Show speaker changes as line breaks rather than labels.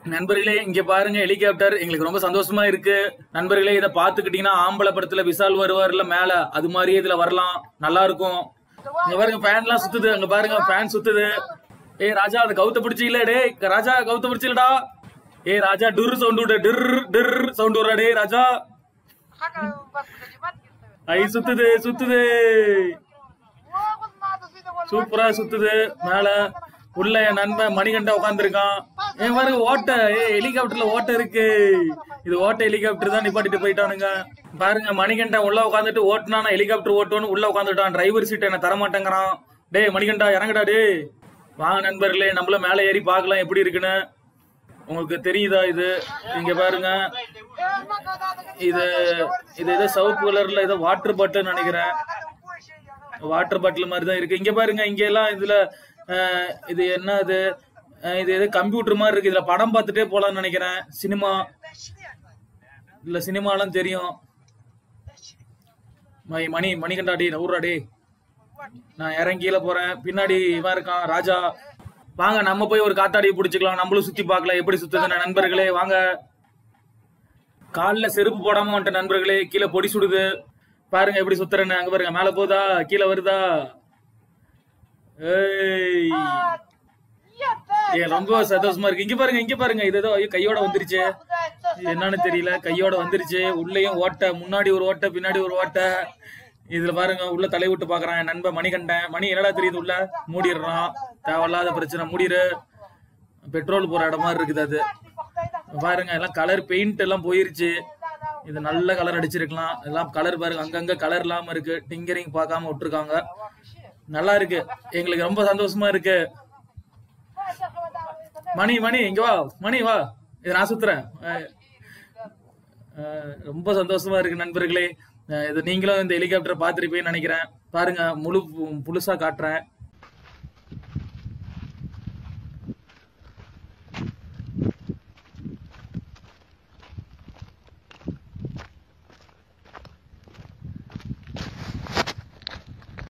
நண்பர்களே இங்க பாருங்க ஹெலிகாப்டர் எங்களுக்கு ரொம்ப சந்தோஷமா இருக்கு நண்பர்களே இதை பாத்துக்கிட்டீங்கன்னா ஆம்பளை படத்துல விசால் வருவார்ல மேல அது மாதிரியே இதுல வரலாம் நல்லா இருக்கும் இங்க பாருங்க ஃபேன் எல்லாம் சுத்துது அங்க பாருங்க ஃபேன் சுத்துது ஏய் ராஜா அதை கவுத்த பிடிச்சில டேய் ராஜா கவுத்த பிடிச்சிலடா ஏய் ராஜா டுர் சவுண்ட் விடு டிர் டிர் சவுண்ட் விடுறா டேய் ராஜா
حاجه بس كلمات كده
ஐ சுத்துது சுத்துது
واخد معض سيده ولا
சூப்பரா சுத்துது மேல உள்ள என் நண்பன் மணிகண்ட உட்காந்துருக்கான் ஏன் பாருங்க ஓட்டை ஏ ஹெலிகாப்டர்ல ஓட்டை இருக்கு இது ஓட்டை ஹெலிகாப்டர் தான் நிப்பாட்டிட்டு போயிட்டானுங்க பாருங்க மணிகண்டன் உள்ள உட்காந்துட்டு ஓட்டுனா ஹெலிகாப்டர் ஓட்டுன்னு உள்ள உட்காந்துட்டான் டிரைவர் சீட் என்ன தர மாட்டேங்கிறான் டேய் மணிகண்டா இறங்குடா டேய் வாங்க நண்பர்களே நம்மள மேல ஏறி பார்க்கலாம் எப்படி இருக்குன்னு உங்களுக்கு தெரியுதா இது இங்க பாருங்க இது இது ஏதோ சிவப்பு கலர்ல ஏதோ வாட்டர் பாட்டில் நினைக்கிறேன் வாட்டர் பாட்டில் மாதிரி தான் இருக்கு இங்க பாருங்க இங்க எல்லாம் இதுல அஹ், இது என்ன இது அஹ், இது ஏதோ கம்ப்யூட்டர் மாதிரி இருக்கு இதுல படம் பார்த்துட்டே போலாம்னு நினைக்கிறேன் சினிமா இல்ல சினிமாலாம் தெரியும் மணி மணி மணிகண்டாடி நவுறாடி நான் இறங்கி கீழே போறேன் பின்னாடி இவன் இருக்கான் ராஜா வாங்க நம்ம போய் ஒரு காத்தாடி பிடிச்சிக்கலாம் நம்மளும் சுத்தி பார்க்கலாம் எப்படி சுத்துது நண்பர்களே வாங்க கால்ல செருப்பு போடாம வந்துட்ட நண்பர்களே கீழே பொடி சுடுது பாருங்க எப்படி சுத்துறேன்னு அங்க பாருங்க மேல போதா கீழே வருதா ஏய் ஏய், ரொம்ப சந்தோஷமா இருக்கு இங்க பாருங்க இங்க பாருங்க இது ஏதோ ஐயோ, கையோட வந்துருச்சு இது என்னன்னு தெரியல கையோட வந்துருச்சு உள்ளேயும் ஓட்டை முன்னாடி ஒரு ஓட்டை பின்னாடி ஒரு ஓட்டை இதுல பாருங்க உள்ள தலை விட்டு பாக்குறான் என் நண்பன் மணிகண்டன் மணி என்னடா தெரியுது உள்ள மூடிடுறான் தேவையில்லாத பிரச்சனை மூடிடு பெட்ரோல் போற இடம் மாதிரி இருக்குது அது பாருங்க எல்லாம் கலர் பெயிண்ட் எல்லாம் போயிருச்சு இது நல்ல கலர் அடிச்சிருக்கலாம் எல்லாம் கலர் பாருங்க அங்கங்க கலர் இல்லாம இருக்கு டிங்கரிங் பார்க்காம விட்டுருக்காங்க நல்லா இருக்கு எங்களுக்கு ரொம்ப சந்தோஷமா இருக்கு மணி மணி இங்க வா மணி வா இது நான் சுத்துறேன் அஹ், அஹ், ரொம்ப சந்தோஷமா இருக்கு நண்பர்களே அஹ், இது நீங்களும் இந்த ஹெலிகாப்டரை பார்த்திருப்பீங்கன்னு நினைக்கிறேன் பாருங்க முழு புதுசா காட்டுறேன்